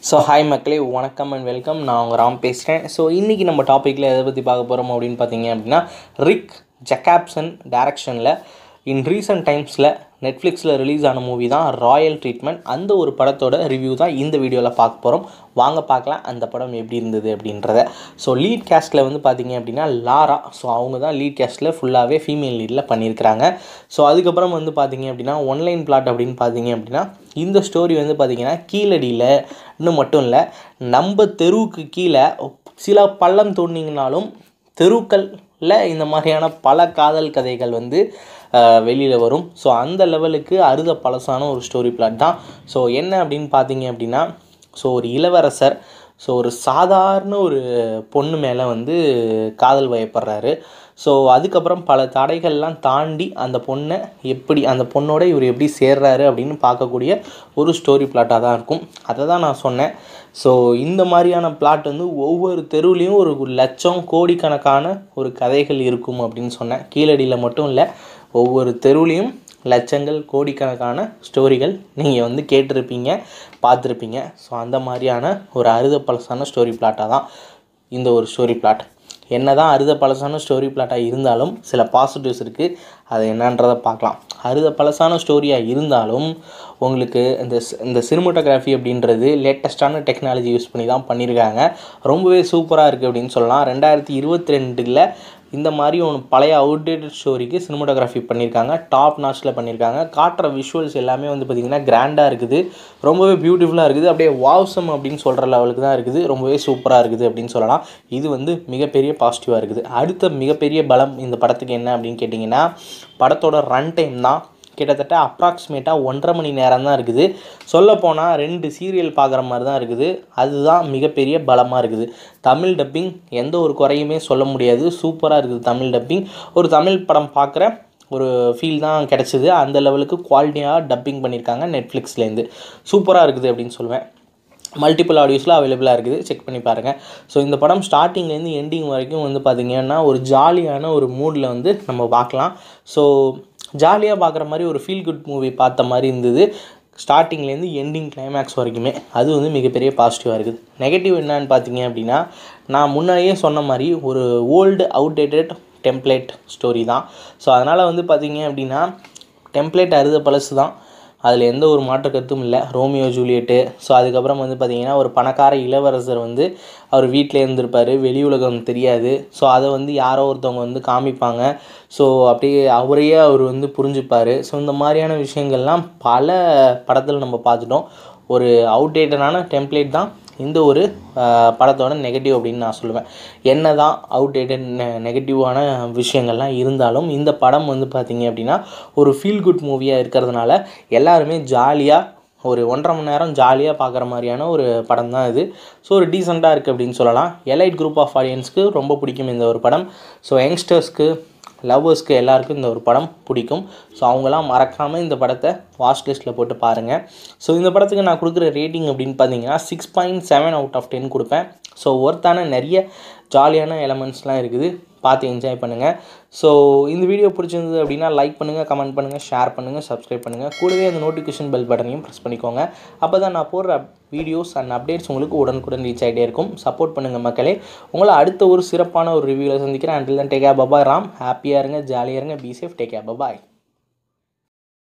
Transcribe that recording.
so hi மக்களே வணக்கம் and welcome நான் உங்கள் ராம் பேசுகிறேன் ஸோ இன்றைக்கி நம்ம டாப்பிக்கில் எதை பற்றி பார்க்க போகிறோம் அப்படின்னு பார்த்தீங்க அப்படின்னா ரிக் ஜக்காப்சன் டைரக்ஷனில் இன் ரீசன்ட் டைம்ஸில் நெட்ஃப்ளிக்ஸில் ரிலீஸ் ஆன மூவி தான் ராயல் ட்ரீட்மெண்ட் அந்த ஒரு படத்தோட ரிவ்யூ தான் இந்த வீடியோவில் பார்க்க போகிறோம் வாங்க பார்க்கலாம் அந்த படம் எப்படி இருந்தது அப்படின்றத ஸோ லீட் கேஸ்ட்டில் வந்து பார்த்தீங்க அப்படின்னா லாரா ஸோ அவங்க தான் லீட் கேஸ்ட்டில் ஃபுல்லாகவே ஃபீமேல் லீடில் பண்ணியிருக்கிறாங்க ஸோ அதுக்கப்புறம் வந்து பார்த்தீங்க அப்படின்னா ஒன்லைன் பிளாட் அப்படின்னு பார்த்தீங்க அப்படின்னா இந்த ஸ்டோரி வந்து பார்த்தீங்கன்னா கீழடியில் இன்னும் மட்டும் இல்லை நம்ம தெருவுக்கு கீழே சில பள்ளம் தோண்டிங்கனாலும் தெருக்களில் இந்த மாதிரியான பல காதல் கதைகள் வந்து வெளியில் வரும் ஸோ அந்த லெவலுக்கு அறுத பழசான ஒரு ஸ்டோரி பிளாட் தான் ஸோ என்ன அப்படின்னு பார்த்தீங்க அப்படின்னா ஸோ ஒரு இளவரசர் ஸோ ஒரு சாதாரண ஒரு பொண்ணு மேலே வந்து காதல் வயப்படுறாரு ஸோ அதுக்கப்புறம் பல தடைகள்லாம் தாண்டி அந்த பொண்ணை எப்படி அந்த பொண்ணோட இவர் எப்படி சேர்றாரு அப்படின்னு பார்க்கக்கூடிய ஒரு ஸ்டோரி பிளாட்டாக தான் இருக்கும் அதை தான் நான் சொன்னேன் ஸோ இந்த மாதிரியான பிளாட் வந்து ஒவ்வொரு தெருவுலேயும் ஒரு லட்சம் கோடிக்கணக்கான ஒரு கதைகள் இருக்கும் அப்படின்னு சொன்னேன் கீழடியில் மட்டும் இல்லை ஒவ்வொரு தெருவுலேயும் லட்சங்கள் கோடிக்கணக்கான ஸ்டோரிகள் நீங்கள் வந்து கேட்டிருப்பீங்க பார்த்துருப்பீங்க ஸோ அந்த மாதிரியான ஒரு அறுத பழசான ஸ்டோரி பிளாட்டாக தான் இந்த ஒரு ஸ்டோரி பிளாட் என்ன தான் அறுத பழசான ஸ்டோரி பிளாட்டாக இருந்தாலும் சில பாசிட்டிவ்ஸ் இருக்குது அது என்னன்றதை பார்க்கலாம் அறுத பழசான ஸ்டோரியாக இருந்தாலும் உங்களுக்கு இந்த இந்த சினிமோட்டோகிராஃபி அப்படின்றது லேட்டஸ்ட்டான டெக்னாலஜி யூஸ் பண்ணி தான் பண்ணியிருக்காங்க ரொம்பவே சூப்பராக இருக்குது அப்படின்னு சொல்லலாம் ரெண்டாயிரத்தி இருபத்தி ரெண்டில் இந்த மாதிரி ஒன்று பழைய அவுடேட்டட் ஸ்டோரிக்கு சினிமோட்டோகிராஃபி பண்ணியிருக்காங்க டாப் நாச்சில் பண்ணியிருக்காங்க காட்டுற விஷுவல்ஸ் எல்லாமே வந்து பார்த்திங்கன்னா கிராண்டாக இருக்குது ரொம்பவே பியூட்டிஃபுல்லாக இருக்குது அப்படியே வாவ்சம் அப்படின்னு சொல்கிற லெவலுக்கு தான் இருக்குது ரொம்பவே சூப்பராக இருக்குது அப்படின்னு சொல்லலாம் இது வந்து மிகப்பெரிய பாசிட்டிவாக இருக்குது அடுத்த மிகப்பெரிய பலம் இந்த படத்துக்கு என்ன அப்படின்னு கேட்டிங்கன்னா படத்தோட ரன் டைம் தான் கிட்டத்தட்ட அப்ராக்சிமேட்டாக ஒன்றரை மணி நேரம் தான் இருக்குது சொல்லப்போனால் ரெண்டு சீரியல் பார்க்குற மாதிரி தான் இருக்குது அதுதான் மிகப்பெரிய பலமாக இருக்குது தமிழ் டப்பிங் எந்த ஒரு குறையுமே சொல்ல முடியாது சூப்பராக இருக்குது தமிழ் டப்பிங் ஒரு தமிழ் படம் பார்க்குற ஒரு ஃபீல் தான் கிடச்சிது அந்த லெவலுக்கு குவாலிட்டியாக டப்பிங் பண்ணியிருக்காங்க நெட்ஃப்ளிக்ஸ்லேருந்து சூப்பராக இருக்குது அப்படின்னு சொல்லுவேன் மல்டிபிள் ஆடியோஸில் அவைலபிளாக இருக்குது செக் பண்ணி பாருங்கள் ஸோ இந்த படம் ஸ்டார்டிங்லேருந்து எண்டிங் வரைக்கும் வந்து பார்த்திங்கன்னா ஒரு ஜாலியான ஒரு மூடில் வந்து நம்ம பார்க்கலாம் ஸோ ஜாலியாக பார்க்குற மாதிரி ஒரு ஃபீல் குட் மூவி பார்த்த மாதிரி இருந்தது ஸ்டார்டிங்லேருந்து எண்டிங் கிளைமேக்ஸ் வரைக்குமே அது வந்து மிகப்பெரிய பாசிட்டிவாக இருக்குது நெகட்டிவ் என்னன்னு பார்த்தீங்க அப்படின்னா நான் முன்னாடியே சொன்ன மாதிரி ஒரு ஓல்டு அவுடேட்டட் டெம்ப்ளேட் ஸ்டோரி தான் ஸோ அதனால் வந்து பார்த்தீங்க அப்படின்னா டெம்ப்ளேட் அறுத பழசு தான் அதில் எந்த ஒரு மாற்று கருத்தும் இல்லை ரோமியோ ஜூலியட்டு ஸோ அதுக்கப்புறம் வந்து பார்த்திங்கன்னா ஒரு பணக்கார இளவரசர் வந்து அவர் வீட்டில் இருந்திருப்பார் வெளி உலகம் தெரியாது ஸோ அதை வந்து யாரோ ஒருத்தவங்க வந்து காமிப்பாங்க ஸோ அப்படியே அவரையே அவர் வந்து புரிஞ்சுப்பார் ஸோ இந்த மாதிரியான விஷயங்கள்லாம் பல படத்தில் நம்ம பார்த்துட்டோம் ஒரு அவுடேட்டடான டெம்ப்ளேட் தான் இந்த ஒரு படத்தோட நெகட்டிவ் அப்படின்னு நான் சொல்லுவேன் என்ன தான் அவுடேட்டட் நெ நெகட்டிவான விஷயங்கள்லாம் இருந்தாலும் இந்த படம் வந்து பார்த்திங்க அப்படின்னா ஒரு ஃபீல் குட் மூவியாக இருக்கிறதுனால எல்லாருமே ஜாலியாக ஒரு ஒன்றரை மணி நேரம் ஜாலியாக பார்க்குற மாதிரியான ஒரு படம் தான் இது ஸோ ஒரு டீசெண்டாக இருக்குது அப்படின்னு சொல்லலாம் எலைட் குரூப் ஆஃப் ஆடியன்ஸ்க்கு ரொம்ப பிடிக்கும் இந்த ஒரு படம் ஸோ யங்ஸ்டர்ஸ்க்கு லவ்வர்ஸ்க்கு எல்லாருக்கும் இந்த ஒரு படம் பிடிக்கும் ஸோ அவங்களாம் மறக்காமல் இந்த படத்தை வாட்ச் லிஸ்ட்டில் போட்டு பாருங்கள் ஸோ இந்த படத்துக்கு நான் கொடுக்குற ரேட்டிங் அப்படின்னு பார்த்தீங்கன்னா six point seven out of ten கொடுப்பேன் ஸோ ஒர்த்தான நிறைய ஜாலியான எலமெண்ட்ஸ்லாம் இருக்குது பார்த்து என்ஜாய் பண்ணுங்கள் ஸோ இந்த வீடியோ பிடிச்சிருந்தது அப்படின்னா லைக் பண்ணுங்கள் கமெண்ட் பண்ணுங்கள் ஷேர் பண்ணுங்கள் சப்ஸ்கிரைப் பண்ணுங்கள் கூடவே அந்த நோட்டிஃபிகேஷன் பெல் பட்டனையும் ப்ரெஸ் பண்ணிக்கோங்க அப்போ தான் நான் போடுற வீடியோஸ் அண்ட் அப்டேட்ஸ் உங்களுக்கு உடனுக்குடன் ரீச் ஆகிட்டே இருக்கும் சப்போர்ட் பண்ணுங்கள் மக்களே உங்களை அடுத்த ஒரு சிறப்பான ஒரு ரிவ்யூவில் சந்திக்கிறேன் அண்டில் தான் டேக் பபாய் ராம் ஹாப்பியாக இருங்க ஜாலியாக இருங்க பி சேஃப் டேக் பபாய்